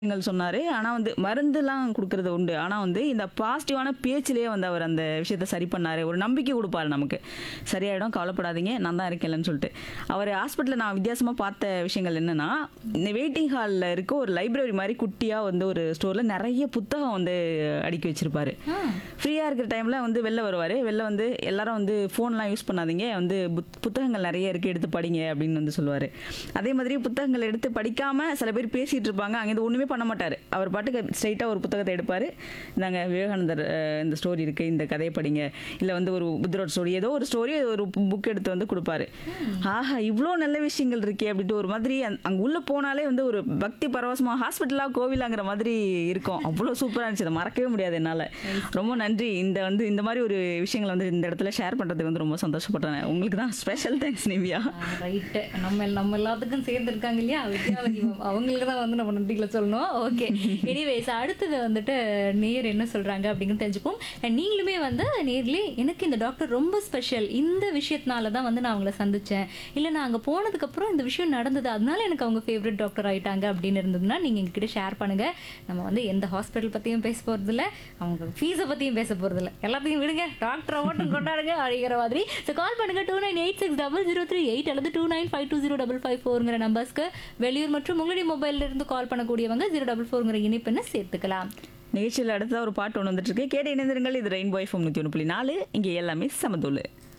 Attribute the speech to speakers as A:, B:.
A: விஷயங்கள் சொன்னாரு. ஆனா வந்து மருந்துலாம் குடுக்குறது உண்டு. ஆனா வந்து இந்த பாசிட்டிவான பேச்சிலேயே வந்து அவர் அந்த விஷயத்த சரி பண்ணாரு. ஒரு நம்பிக்கை குடுப்பாரு நமக்கு. சரியாயிடும் கவலைப்படாதீங்க. நான் தான் இருக்கேன்லன்னு சொல்லிட்டு. அவரு ஹாஸ்பிட்டல்ல நான் வித்தியாசமா பார்த்த விஷயங்கள் என்னன்னா, இந்த வெயிட்டிங் ஹால்ல இருக்க ஒரு லைப்ரரி மாரி குட்டியா வந்து ஒரு ஸ்டோர்ல நெறைய புத்தகம் வந்து அடுக்கி வச்சிருப்பாரு.
B: ஆ.
A: ஃப்ரீயா இருக்கிற டைம்ல வந்து வெளில வருவாரு. வெளில வந்து எல்லாரும் வந்து ஃபோன்லாம் யூஸ் பண்ணாதீங்க. வந்து புத் புத்தகங்கள் நெறைய இருக்கு எடுத்து படிங்க அப்படின்னு வந்து சொல்லுவாரு. அதே மாதிரி புத்தகங்கள் எடுத்து படிக்காம சில பேர் பேசிட்டு இருப்பாங்க. அங்கேருந்து ஒண்ணுமே பண்ண மாட்டாரு. அவர் பாட்டுக்கு ஸ்ட்ரெயிட்டா ஒரு புத்தகத்த எடுப்பாரு. இந்தாங்க விவேகானந்தர் அ இந்த ஸ்டோரி இருக்கு. இந்த கதைய படிங்க. இல்ல வந்து ஒரு புத்தரோட ஸ்டோரி ஏதோ ஒரு ஸ்டோரி ஒரு புக் எடுத்து வந்து குடுப்பாரு. ஆஹா! இவ்ளோ நல்ல விஷயங்கள் இருக்கே அப்படின்ட்டு ஒரு மாதிரி அங் அங்க உள்ள போனாலே வந்து ஒரு பக்தி பரவசமா ஹாஸ்பிட்டலா கோவிலாங்கிற மாதிரி இருக்கும். அவ்ளோ சூப்பரா இருந்துச்சு. அத மறக்கவே முடியாது என்னால. ரொம்ப நன்றி. இந்த வந்து இந்த மாரி ஒரு விஷயங்கள வந்து இந்த இடத்துல ஷேர் பண்றதுக்கு வந்து ரொம்ப சந்தோஷப்பட்டேன். உங்களுக்கு தான் ஸ்பெஷல் தேங்க்ஸ் நிவ்யா.
B: ரைட்டு நம்ம நம்ம எல்லாத்துக்கும் சேர்ந்து இருக்காங்க இல்லையா வித்யாவதி மேம் அவங்களுக்கு தான் வந்து நம்ம நன்றிகளை சொல்லணும் ஓகே எனிவேஸ் அடுத்தது வந்துட்டு நேர் என்ன சொல்றாங்க அப்படிங்கிறது தெரிஞ்சுப்போம் And நீங்களுமே வந்து நேர்லயே எனக்கு இந்த டாக்டர் ரொம்ப ஸ்பெஷல் இந்த விஷயத்தினால தான் வந்து நான் அவங்கள சந்திச்சேன் இல்லை நான் அங்கே போனதுக்கப்புறம் இந்த விஷயம் நடந்தது அதனால எனக்கு அவங்க ஃபேவரட் டாக்டர் ஆயிட்டாங்க அப்படின்னு இருந்ததுன்னா நீங்கள் எங்ககிட்ட ஷேர் பண்ணுங்க நம்ம வந்து எந்த ஹாஸ்பிட்டல் பற்றியும் பேச போகிறதில்ல அவங்க ஃபீஸை பற்றியும் பேச போகிறதில்ல எல்லாத்தையும் விடுங்க டாக்டரை மட்டும் கொண்டாடுங்க அப்படிங்கிற மாதிரி ஸோ கால் பண்ணுங்க two nine eight six double zero three eight அல்லது two nine five two zero double five ஃபோருங்கிற நம்பர்ஸ்க்கு வெளியூர் மற்றும் உங்களுடைய மொபைல்ல இருந்து கால் பண்ணக்கூடியவங்க ஜீரோ டபுள் ஃபோருங்கிற இணைப்புன்னு சேர்த்துக்கலாம்
A: நிகழ்ச்சியில் அடுத்ததா ஒரு பாட்டு ஒன்று வந்துட்டு இருக்கு. கேட்டு இணைந்திருங்கள். இது ரெயின்போ எஃப்எம் 101.4 இங்கே எல்லாமே சமதூளு.